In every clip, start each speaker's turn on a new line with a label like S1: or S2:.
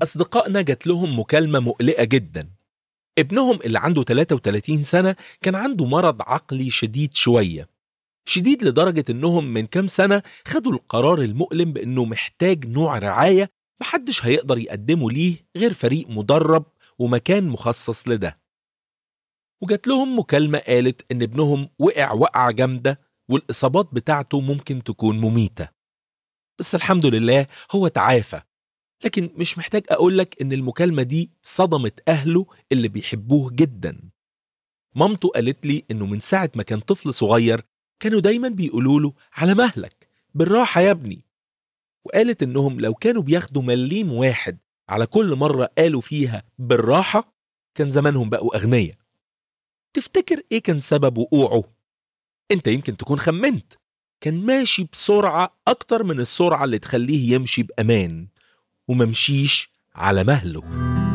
S1: أصدقائنا جات لهم مكالمة مقلقة جدا ابنهم اللي عنده 33 سنة كان عنده مرض عقلي شديد شوية شديد لدرجة إنهم من كام سنة خدوا القرار المؤلم بإنه محتاج نوع رعاية محدش هيقدر يقدمه ليه غير فريق مدرب ومكان مخصص لده وجات لهم مكالمة قالت إن ابنهم وقع وقعة جامدة والإصابات بتاعته ممكن تكون مميتة بس الحمد لله هو تعافى لكن مش محتاج أقولك إن المكالمة دي صدمت أهله اللي بيحبوه جدا مامته قالت لي إنه من ساعة ما كان طفل صغير كانوا دايما بيقولوا له على مهلك بالراحة يا ابني وقالت إنهم لو كانوا بياخدوا مليم واحد على كل مرة قالوا فيها بالراحة كان زمانهم بقوا أغنياء تفتكر إيه كان سبب وقوعه؟ أنت يمكن تكون خمنت كان ماشي بسرعة أكتر من السرعة اللي تخليه يمشي بأمان وممشيش على مهله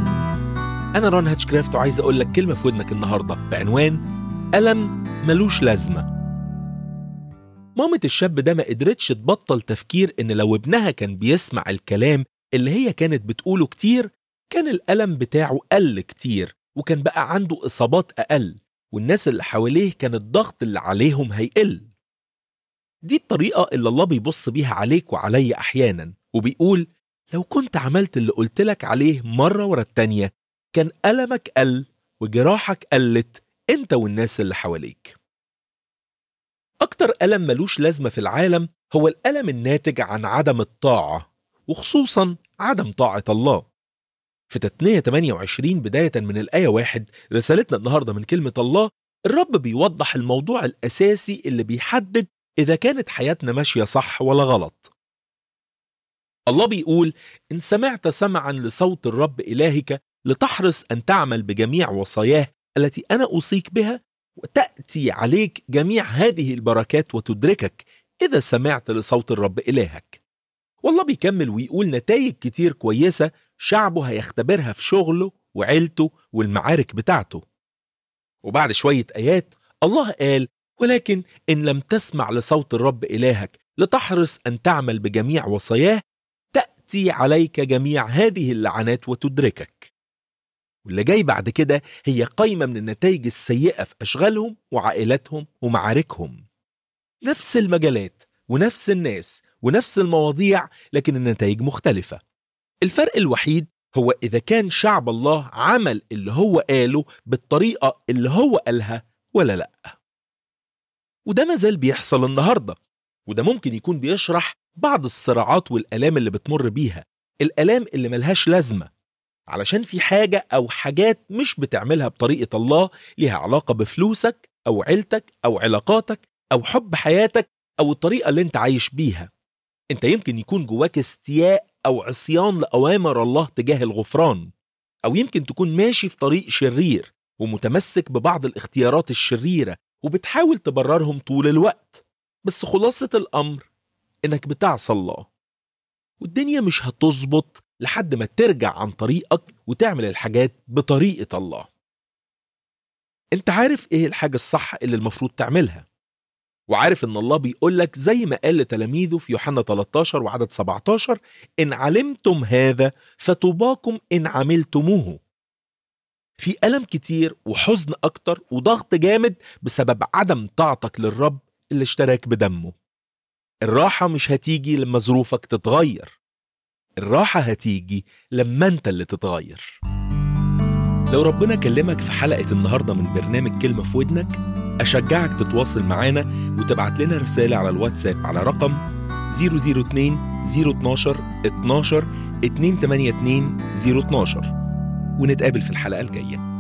S1: أنا ران هاتشكرافت وعايز أقول لك كلمة في ودنك النهاردة بعنوان ألم ملوش لازمة مامة الشاب ده ما قدرتش تبطل تفكير إن لو ابنها كان بيسمع الكلام اللي هي كانت بتقوله كتير كان الألم بتاعه قل كتير وكان بقى عنده إصابات أقل والناس اللي حواليه كان الضغط اللي عليهم هيقل دي الطريقة اللي الله بيبص بيها عليك وعلي أحيانا وبيقول لو كنت عملت اللي قلتلك عليه مرة ورا التانية كان ألمك قل وجراحك قلت انت والناس اللي حواليك أكتر ألم ملوش لازمة في العالم هو الألم الناتج عن عدم الطاعة وخصوصا عدم طاعة الله في تثنية 28 بداية من الآية واحد رسالتنا النهاردة من كلمة الله الرب بيوضح الموضوع الأساسي اللي بيحدد إذا كانت حياتنا ماشية صح ولا غلط الله بيقول إن سمعت سمعا لصوت الرب إلهك لتحرص أن تعمل بجميع وصاياه التي أنا أوصيك بها وتأتي عليك جميع هذه البركات وتدركك إذا سمعت لصوت الرب إلهك والله بيكمل ويقول نتائج كتير كويسة شعبه هيختبرها في شغله وعيلته والمعارك بتاعته وبعد شوية آيات الله قال ولكن إن لم تسمع لصوت الرب إلهك لتحرص أن تعمل بجميع وصاياه تأتي عليك جميع هذه اللعنات وتدركك واللي جاي بعد كده هي قايمة من النتائج السيئة في أشغالهم وعائلاتهم ومعاركهم نفس المجالات ونفس الناس ونفس المواضيع لكن النتائج مختلفة الفرق الوحيد هو إذا كان شعب الله عمل اللي هو قاله بالطريقة اللي هو قالها ولا لأ وده مازال بيحصل النهاردة وده ممكن يكون بيشرح بعض الصراعات والآلام اللي بتمر بيها الآلام اللي ملهاش لازمة علشان في حاجة أو حاجات مش بتعملها بطريقة الله ليها علاقة بفلوسك أو عيلتك أو علاقاتك أو حب حياتك أو الطريقة اللي أنت عايش بيها أنت يمكن يكون جواك استياء أو عصيان لأوامر الله تجاه الغفران أو يمكن تكون ماشي في طريق شرير ومتمسك ببعض الاختيارات الشريرة وبتحاول تبررهم طول الوقت بس خلاصة الأمر إنك بتعصى الله والدنيا مش هتظبط لحد ما ترجع عن طريقك وتعمل الحاجات بطريقة الله انت عارف ايه الحاجة الصح اللي المفروض تعملها وعارف ان الله بيقول لك زي ما قال لتلاميذه في يوحنا 13 وعدد 17 ان علمتم هذا فطوباكم ان عملتموه في ألم كتير وحزن أكتر وضغط جامد بسبب عدم طاعتك للرب اللي اشتراك بدمه الراحة مش هتيجي لما ظروفك تتغير الراحة هتيجي لما انت اللي تتغير لو ربنا كلمك في حلقة النهاردة من برنامج كلمة في ودنك أشجعك تتواصل معانا وتبعت لنا رسالة على الواتساب على رقم 002 012 12 282 012 ونتقابل في الحلقة الجاية